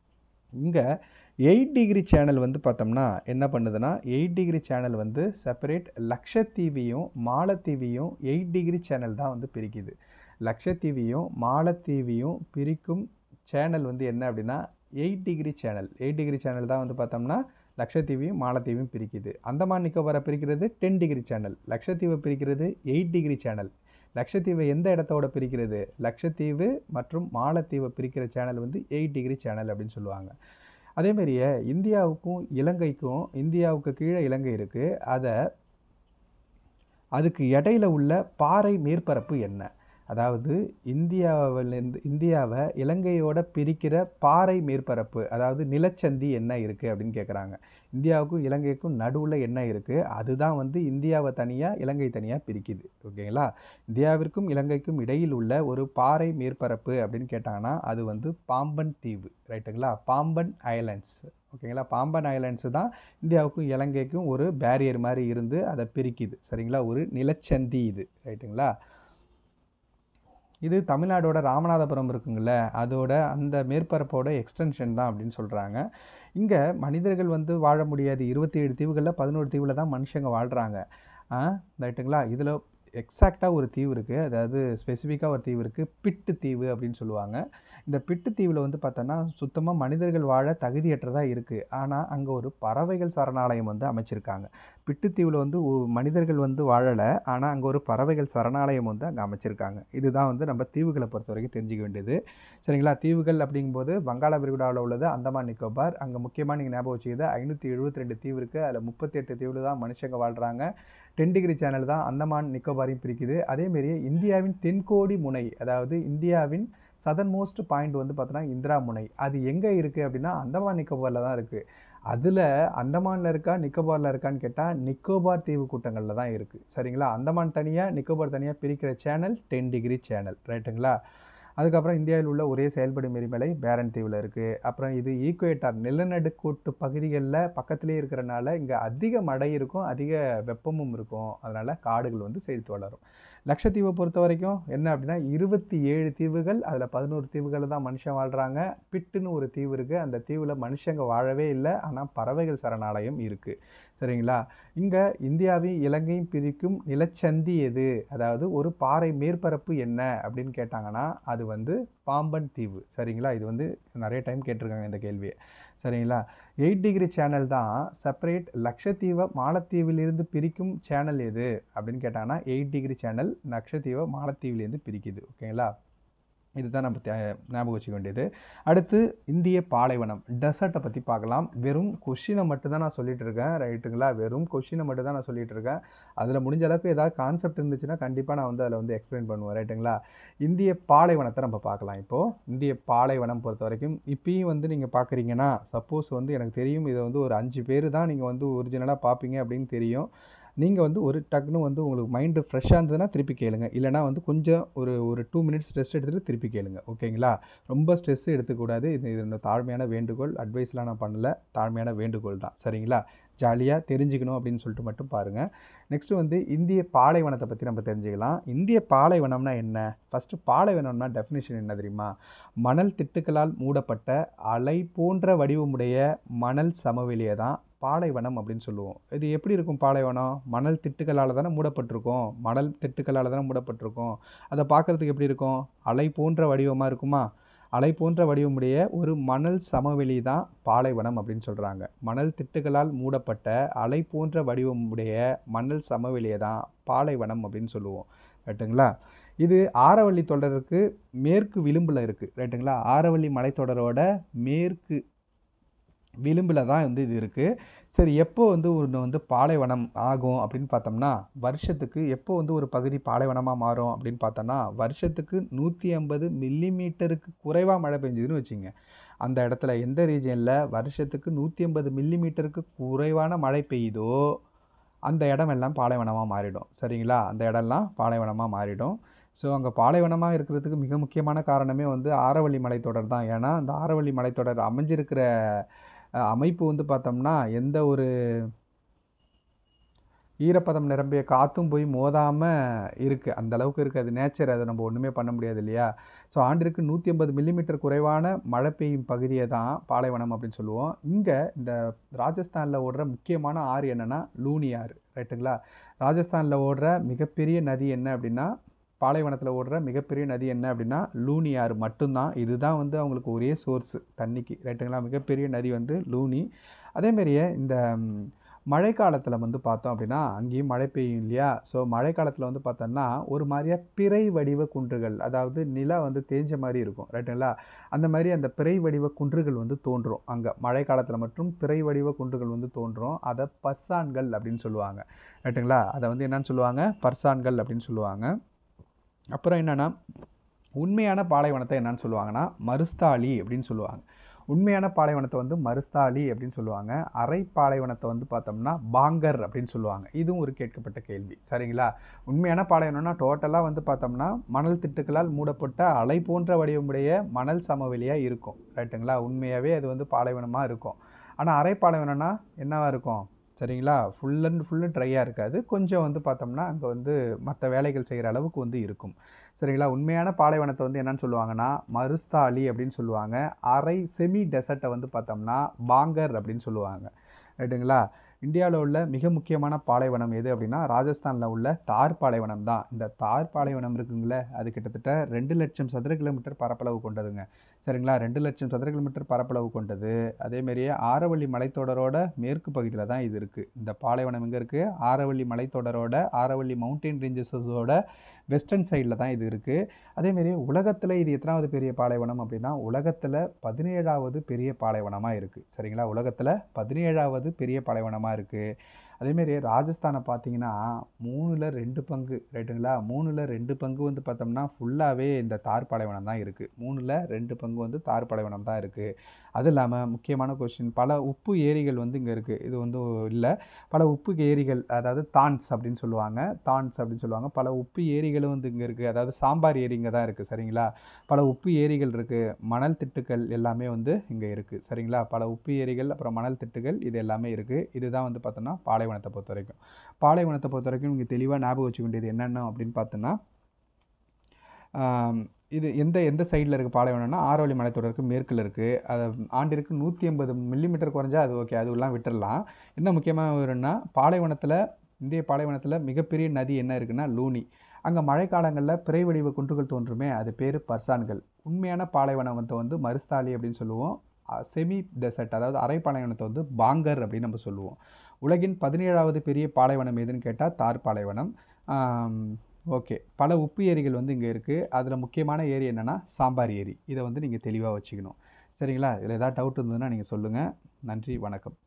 இங்கே எயிட் டிகிரி சேனல் வந்து பார்த்தோம்னா என்ன பண்ணுதுன்னா எயிட் டிகிரி சேனல் வந்து செப்பரேட் லக்ஷத்தீவையும் மாலத்தீவையும் எயிட் டிகிரி சேனல் தான் வந்து பிரிக்குது லக்ஷத்தீவையும் மாலத்தீவையும் பிரிக்கும் சேனல் வந்து என்ன அப்படின்னா eight degree channel eight degree channel தான் வந்து பார்த்தோம்னா லக்ஷத்தீவையும் மாலத்தீவையும் பிரிக்குது அந்தமான் நிக்கோபாரை பிரிக்கிறது டென் டிகிரி சேனல் லக்ஷத்தீவை பிரிக்கிறது எயிட் டிகிரி சேனல் லக்ஷத்தீவை எந்த இடத்தோட பிரிக்கிறது லக்ஷத்தீவு மற்றும் மாலத்தீவை பிரிக்கிற சேனல் வந்து எயிட் டிகிரி சேனல் அப்படின்னு சொல்லுவாங்க அதேமாரியே இந்தியாவுக்கும் இலங்கைக்கும் இந்தியாவுக்கு கீழே இலங்கை இருக்குது அதை அதுக்கு இடையில உள்ள பாறை மேற்பரப்பு என்ன அதாவது இந்தியாவிலேருந்து இந்தியாவை இலங்கையோட பிரிக்கிற பாறை மேற்பரப்பு அதாவது நிலச்சந்தி என்ன இருக்குது அப்படின்னு கேட்குறாங்க இந்தியாவுக்கும் இலங்கைக்கும் நடுவில் என்ன இருக்குது அதுதான் வந்து இந்தியாவை தனியாக இலங்கை தனியாக பிரிக்குது ஓகேங்களா இந்தியாவிற்கும் இலங்கைக்கும் இடையில் உள்ள ஒரு பாறை மேற்பரப்பு அப்படின்னு கேட்டாங்கன்னா அது வந்து பாம்பன் தீவு ரைட்டுங்களா பாம்பன் ஐலண்ட்ஸ் ஓகேங்களா பாம்பன் ஐலண்ட்ஸு தான் இந்தியாவுக்கும் இலங்கைக்கும் ஒரு பேரியர் மாதிரி இருந்து அதை பிரிக்குது சரிங்களா ஒரு நிலச்சந்தி இது ரைட்டுங்களா இது தமிழ்நாடோட ராமநாதபுரம் இருக்குங்கள அதோட அந்த மேற்பரப்போட எக்ஸ்டென்ஷன் தான் அப்படின்னு சொல்கிறாங்க இங்கே மனிதர்கள் வந்து வாழ முடியாது இருபத்தி ஏழு தீவுகளில் பதினோரு தீவில் தான் மனுஷங்க வாழ்கிறாங்க ரைட்டுங்களா இதில் எக்ஸாக்டாக ஒரு தீவு இருக்குது அதாவது ஸ்பெசிஃபிக்காக ஒரு தீவு இருக்குது பிட்டு தீவு அப்படின்னு சொல்லுவாங்க இந்த பிட்டு தீவில் வந்து பார்த்தோன்னா சுத்தமாக மனிதர்கள் வாழ தகுதியற்றதாக இருக்குது ஆனால் அங்கே ஒரு பறவைகள் சரணாலயம் வந்து அமைச்சிருக்காங்க பிட்டு தீவில் வந்து ஒ- மனிதர்கள் வந்து வாழலை ஆனால் அங்கே ஒரு பறவைகள் சரணாலயம் வந்து அங்கே அமைச்சிருக்காங்க இதுதான் வந்து நம்ம தீவுகளை பொறுத்த வரைக்கும் தெரிஞ்சுக்க வேண்டியது சரிங்களா தீவுகள் அப்படிங்கும்போது வங்காள விரிகுடாவில் உள்ளது அந்தமான் நிக்கோபார் அங்கே முக்கியமாக நீங்கள் ஞாபகம் வச்சுக்கிது ஐநூற்றி எழுபத்தி ரெண்டு தீவு இருக்குது அதில் முப்பத்தெட்டு தீவில் தான் மனுஷங்க வாழ்கிறாங்க டென் டிகிரி சேனல் தான் அந்தமான் நிக்கோபாரையும் பிரிக்குது அதேமாரி இந்தியாவின் தென்கோடி முனை அதாவது இந்தியாவின் சதன் மோஸ்ட் பாயிண்ட் வந்து பார்த்தோன்னா இந்திரா முனை அது எங்கே இருக்குது அப்படின்னா அந்தமான் நிக்கோபாரில் தான் இருக்குது அதில் அந்தமானில் இருக்கா நிக்கோபாரில் இருக்கான்னு கேட்டால் நிக்கோபார் தீவு கூட்டங்களில் தான் இருக்குது சரிங்களா அந்தமான் தனியாக நிக்கோபார் தனியாக பிரிக்கிற சேனல் டென் டிகிரி சேனல் ரைட்டுங்களா அதுக்கப்புறம் இந்தியாவில் உள்ள ஒரே செயல்படும் எரிமலை பேரன் தீவில் இருக்குது அப்புறம் இது ஈக்குவேட்டார் நிலநடுக்கோட்டு பகுதிகளில் பக்கத்திலே இருக்கிறனால இங்கே அதிக மழை இருக்கும் அதிக வெப்பமும் இருக்கும் அதனால் காடுகள் வந்து செழித்து வளரும் லட்சத்தீவை பொறுத்த வரைக்கும் என்ன அப்படின்னா இருபத்தி ஏழு தீவுகள் அதில் பதினோரு தீவுகளில் தான் மனுஷன் வாழ்கிறாங்க பிட்டுன்னு ஒரு தீவு இருக்குது அந்த தீவில் மனுஷங்க வாழவே இல்லை ஆனால் பறவைகள் சரணாலயம் இருக்குது சரிங்களா இங்கே இந்தியாவையும் இலங்கையும் பிரிக்கும் நிலச்சந்தி எது அதாவது ஒரு பாறை மேற்பரப்பு என்ன அப்படின்னு கேட்டாங்கன்னா அது வந்து பாம்பன் தீவு சரிங்களா இது வந்து நிறைய டைம் கேட்டிருக்காங்க இந்த கேள்வியை சரிங்களா எயிட் டிகிரி சேனல் தான் செப்பரேட் லக்ஷத்தீவை மாலத்தீவிலிருந்து பிரிக்கும் சேனல் எது அப்படின்னு கேட்டாங்கன்னா எயிட் டிகிரி சேனல் லக்ஷத்தீவை மாலத்தீவிலேருந்து பிரிக்குது ஓகேங்களா இதுதான் நம்ம தே- ஞாபகம் வச்சுக்க வேண்டியது அடுத்து இந்திய பாலைவனம் டெசர்ட்டை பற்றி பார்க்கலாம் வெறும் கொஷினை மட்டும் தான் நான் சொல்லிட்டு இருக்கேன் ரைட்டுங்களா வெறும் கொஷினை மட்டும் தான் நான் சொல்லிட்டு இருக்கேன் அதில் முடிஞ்ச அளவுக்கு ஏதாவது கான்செப்ட் இருந்துச்சுன்னா கண்டிப்பாக நான் வந்து அதில் வந்து எக்ஸ்பிளைன் பண்ணுவேன் ரைட்டுங்களா இந்திய பாலைவனத்தை நம்ம பார்க்கலாம் இப்போது இந்திய பாலைவனம் பொறுத்த வரைக்கும் இப்பயும் வந்து நீங்கள் பார்க்குறீங்கன்னா சப்போஸ் வந்து எனக்கு தெரியும் இதை வந்து ஒரு அஞ்சு பேர் தான் நீங்கள் வந்து ஒரிஜினலாக பார்ப்பீங்க அப்படின்னு தெரியும் நீங்கள் வந்து ஒரு டக்குன்னு வந்து உங்களுக்கு மைண்டு ஃப்ரெஷ்ஷாக இருந்ததுன்னா திருப்பி கேளுங்க இல்லைனா வந்து கொஞ்சம் ஒரு ஒரு டூ மினிட்ஸ் ரெஸ்ட் எடுத்துகிட்டு திருப்பி கேளுங்க ஓகேங்களா ரொம்ப ஸ்ட்ரெஸ் எடுத்துக்கூடாது இது இது என்னோட தாழ்மையான வேண்டுகோள் அட்வைஸ்லாம் நான் பண்ணல தாழ்மையான வேண்டுகோள் தான் சரிங்களா ஜாலியாக தெரிஞ்சுக்கணும் அப்படின்னு சொல்லிட்டு மட்டும் பாருங்கள் நெக்ஸ்ட்டு வந்து இந்திய பாலைவனத்தை பற்றி நம்ம தெரிஞ்சுக்கலாம் இந்திய பாலைவனம்னா என்ன ஃபஸ்ட்டு பாலைவனம்னா டெஃபினேஷன் என்ன தெரியுமா மணல் திட்டுக்களால் மூடப்பட்ட அலை போன்ற வடிவமுடைய மணல் சமவெளியை தான் பாலைவனம் அப்படின்னு சொல்லுவோம் இது எப்படி இருக்கும் பாலைவனம் மணல் திட்டுக்களால் தானே மூடப்பட்டிருக்கும் மணல் திட்டுக்களால் தானே மூடப்பட்டிருக்கும் அதை பார்க்குறதுக்கு எப்படி இருக்கும் அலை போன்ற வடிவமாக இருக்குமா அலை போன்ற வடிவமுடைய ஒரு மணல் சமவெளி தான் பாலைவனம் அப்படின்னு சொல்கிறாங்க மணல் திட்டுகளால் மூடப்பட்ட அலை போன்ற வடிவமுடைய மணல் சமவெளியை தான் பாலைவனம் அப்படின்னு சொல்லுவோம் ரைட்டுங்களா இது ஆரவள்ளி தொடருக்கு மேற்கு விளிம்பில் இருக்குது ரைட்டுங்களா ஆரவள்ளி மலைத்தொடரோட மேற்கு விளிம்பில் தான் வந்து இது இருக்குது சரி எப்போ வந்து ஒன்று வந்து பாலைவனம் ஆகும் அப்படின்னு பார்த்தோம்னா வருஷத்துக்கு எப்போ வந்து ஒரு பகுதி பாலைவனமாக மாறும் அப்படின்னு பார்த்தோம்னா வருஷத்துக்கு நூற்றி ஐம்பது மில்லிமீட்டருக்கு குறைவாக மழை பெஞ்சதுன்னு வச்சுங்க அந்த இடத்துல எந்த ரீஜனில் வருஷத்துக்கு நூற்றி ஐம்பது மில்லிமீட்டருக்கு குறைவான மழை பெய்யுதோ அந்த இடம் எல்லாம் பாலைவனமாக மாறிடும் சரிங்களா அந்த இடம்லாம் பாலைவனமாக மாறிடும் ஸோ அங்கே பாலைவனமாக இருக்கிறதுக்கு மிக முக்கியமான காரணமே வந்து ஆரவள்ளி மலைத்தொடர் தான் ஏன்னா அந்த ஆரவள்ளி மலைத்தொடர் அமைஞ்சிருக்கிற அஹ், அமைப்பு வந்து பார்த்தோம்னா எந்த ஒரு ஈரப்பதம் நிரம்பிய காற்றும் போய் மோதாமல் இருக்குது அந்த அளவுக்கு இருக்குது அது நேச்சர் அதை நம்ம ஒன்றுமே பண்ண முடியாது இல்லையா ஸோ ஆண்டிற்கு நூற்றி ஐம்பது மில்லிமீட்டர் குறைவான மழை பெய்யும் பகுதியை தான் பாலைவனம் அப்படின்னு சொல்லுவோம் இங்கே இந்த ராஜஸ்தானில் ஓடுற முக்கியமான ஆறு என்னென்னா லூனி ஆறு ரைட்டுங்களா ராஜஸ்தானில் ஓடுற மிகப்பெரிய நதி என்ன அப்படின்னா பாலைவனத்தில் ஓடுற மிகப்பெரிய நதி என்ன அப்படின்னா லூனி ஆறு மட்டும்தான் இதுதான் வந்து அவங்களுக்கு ஒரே சோர்ஸு தண்ணிக்கு ரைட்டுங்களா மிகப்பெரிய நதி வந்து லூனி அதேமாரியே இந்த ம், மழைக்காலத்தில் வந்து பார்த்தோம் அப்படின்னா அங்கேயும் மழை பெய்யும் இல்லையா ஸோ மழைக்காலத்தில் வந்து பார்த்தோம்னா ஒரு மாதிரியா பிறை வடிவ குன்றுகள் அதாவது நிலா வந்து தேஞ்ச மாதிரி இருக்கும் ரைட்டுங்களா அந்த மாதிரி அந்த பிறை வடிவ குன்றுகள் வந்து தோன்றும் அங்கே மழைக்காலத்தில் மட்டும் பிறை வடிவ குன்றுகள் வந்து தோன்றும் அதை பர்சான்கள் அப்படின்னு சொல்லுவாங்க ரைட்டுங்களா அதை வந்து என்னன்னு சொல்லுவாங்க பர்சான்கள் அப்படின்னு சொல்லுவாங்க அப்புறம் என்னென்னா உண்மையான பாலைவனத்தை என்னன்னு சொல்லுவாங்கன்னா மருஸ்தாலி அப்படின்னு சொல்லுவாங்க உண்மையான பாலைவனத்தை வந்து மருஸ்தாலி அப்படின்னு சொல்லுவாங்க அரை பாலைவனத்தை வந்து பார்த்தோம்னா பாங்கர் அப்படின்னு சொல்லுவாங்க இதுவும் ஒரு கேட்கப்பட்ட கேள்வி சரிங்களா உண்மையான பாலைவனம்னா டோட்டலாக வந்து பார்த்தோம்னா மணல் திட்டுக்களால் மூடப்பட்ட அலை போன்ற வடிவமுடைய மணல் சமவெளியாக இருக்கும் ரைட்டுங்களா உண்மையாகவே அது வந்து பாலைவனமாக இருக்கும் ஆனால் அரை பாலைவனம்னா என்னவா இருக்கும் சரிங்களா ஃபுல் அண்ட் ஃபுல்லு ட்ரையாக இருக்காது கொஞ்சம் வந்து பார்த்தோம்னா அங்கே வந்து மற்ற வேலைகள் செய்கிற அளவுக்கு வந்து இருக்கும் சரிங்களா உண்மையான பாலைவனத்தை வந்து என்னன்னு சொல்லுவாங்கன்னா மருஸ்தாலி அப்படின்னு சொல்லுவாங்க அரை செமி டெசர்ட்டை வந்து பார்த்தோம்னா பாங்கர் அப்படின்னு சொல்லுவாங்க ரைட்டுங்களா இந்தியாவில் உள்ள மிக முக்கியமான பாலைவனம் எது அப்படின்னா ராஜஸ்தானில் உள்ள தார் பாலைவனம் தான் இந்த தார் பாலைவனம் இருக்குங்களே அது கிட்டத்தட்ட ரெண்டு லட்சம் சதுர கிலோமீட்டர் பரப்பளவு கொண்டதுங்க சரிங்களா ரெண்டு லட்சம் சதுர கிலோமீட்டர் பரப்பளவு கொண்டது அதேமாரியே ஆரவள்ளி மலைத்தொடரோட மேற்கு பகுதியில் தான் இது இருக்குது இந்த பாலைவனம் எங்கே இருக்குது ஆரவள்ளி மலைத்தொடரோட ஆரவள்ளி மவுண்டன் ரேஞ்சஸோட வெஸ்டர்ன் சைடில் தான் இது இருக்குது அதேமாரி உலகத்தில் இது எத்தனாவது பெரிய பாலைவனம் அப்படின்னா உலகத்தில் பதினேழாவது பெரிய பாலைவனமாக இருக்குது சரிங்களா உலகத்தில் பதினேழாவது பெரிய பாலைவனமாக இருக்குது அதேமாரி ராஜஸ்தானை பார்த்தீங்கன்னா மூணில் ரெண்டு பங்கு ரைட்டுங்களா மூணில் ரெண்டு பங்கு வந்து பார்த்தோம்னா ஃபுல்லாகவே இந்த தார் பாலைவனம் தான் இருக்குது மூணில் ரெண்டு பங்கு வந்து தார் பாலைவனம் தான் இருக்குது அது இல்லாமல் முக்கியமான கொஸ்டின் பல உப்பு ஏரிகள் வந்து இங்கே இருக்குது இது வந்து இல்லை பல உப்பு ஏரிகள் அதாவது தான்ஸ் அப்படின்னு சொல்லுவாங்க தான்ஸ் அப்படின்னு சொல்லுவாங்க பல உப்பு ஏரிகளும் வந்து இங்கே இருக்குது அதாவது சாம்பார் ஏரி இங்கே தான் இருக்குது சரிங்களா பல உப்பு ஏரிகள் இருக்குது மணல் திட்டுக்கள் எல்லாமே வந்து இங்கே இருக்குது சரிங்களா பல உப்பு ஏரிகள் அப்புறம் மணல் திட்டுகள் இது எல்லாமே இருக்குது இதுதான் வந்து பார்த்தோன்னா பாலைவனத்தை பொறுத்த வரைக்கும் பாலைவனத்தை பொறுத்த வரைக்கும் நீங்கள் தெளிவாக ஞாபகம் வச்சுக்க வேண்டியது என்னென்ன அப்படின்னு பார்த்தோன்னா ஆம், இது எந்த எந்த சைடில் இருக்குது பாலைவனம்னா ஆரோவலி மலைத்தொடருக்கு மேற்கில் இருக்குது அது ஆண்டிற்கு நூற்றி ஐம்பது மில்லிமீட்டர் குறைஞ்சா அது ஓகே அதுவெல்லாம் விட்டுறலாம் என்ன முக்கியமாக வரும்னா பாலைவனத்தில் இந்திய பாலைவனத்தில் மிகப்பெரிய நதி என்ன இருக்குன்னா லூனி அங்கே மழைக்காலங்களில் பிறை வடிவ குன்றுகள் தோன்றுமே அது பேர் பர்சான்கள் உண்மையான பாலைவனத்தை வந்து மருஸ்தாலி அப்படின்னு சொல்லுவோம் செமி டெசர்ட் அதாவது அரை பாலைவனத்தை வந்து பாங்கர் அப்படின்னு நம்ம சொல்லுவோம் உலகின் பதினேழாவது பெரிய பாலைவனம் எதுன்னு கேட்டால் தார் பாலைவனம் ஓகே பல உப்பு ஏரிகள் வந்து இங்கே இருக்குது அதில் முக்கியமான ஏரி என்னென்னா சாம்பார் ஏரி இதை வந்து நீங்கள் தெளிவாக வச்சுக்கணும் சரிங்களா இதில் ஏதாவது டவுட் இருந்ததுன்னா நீங்கள் சொல்லுங்கள் நன்றி வணக்கம்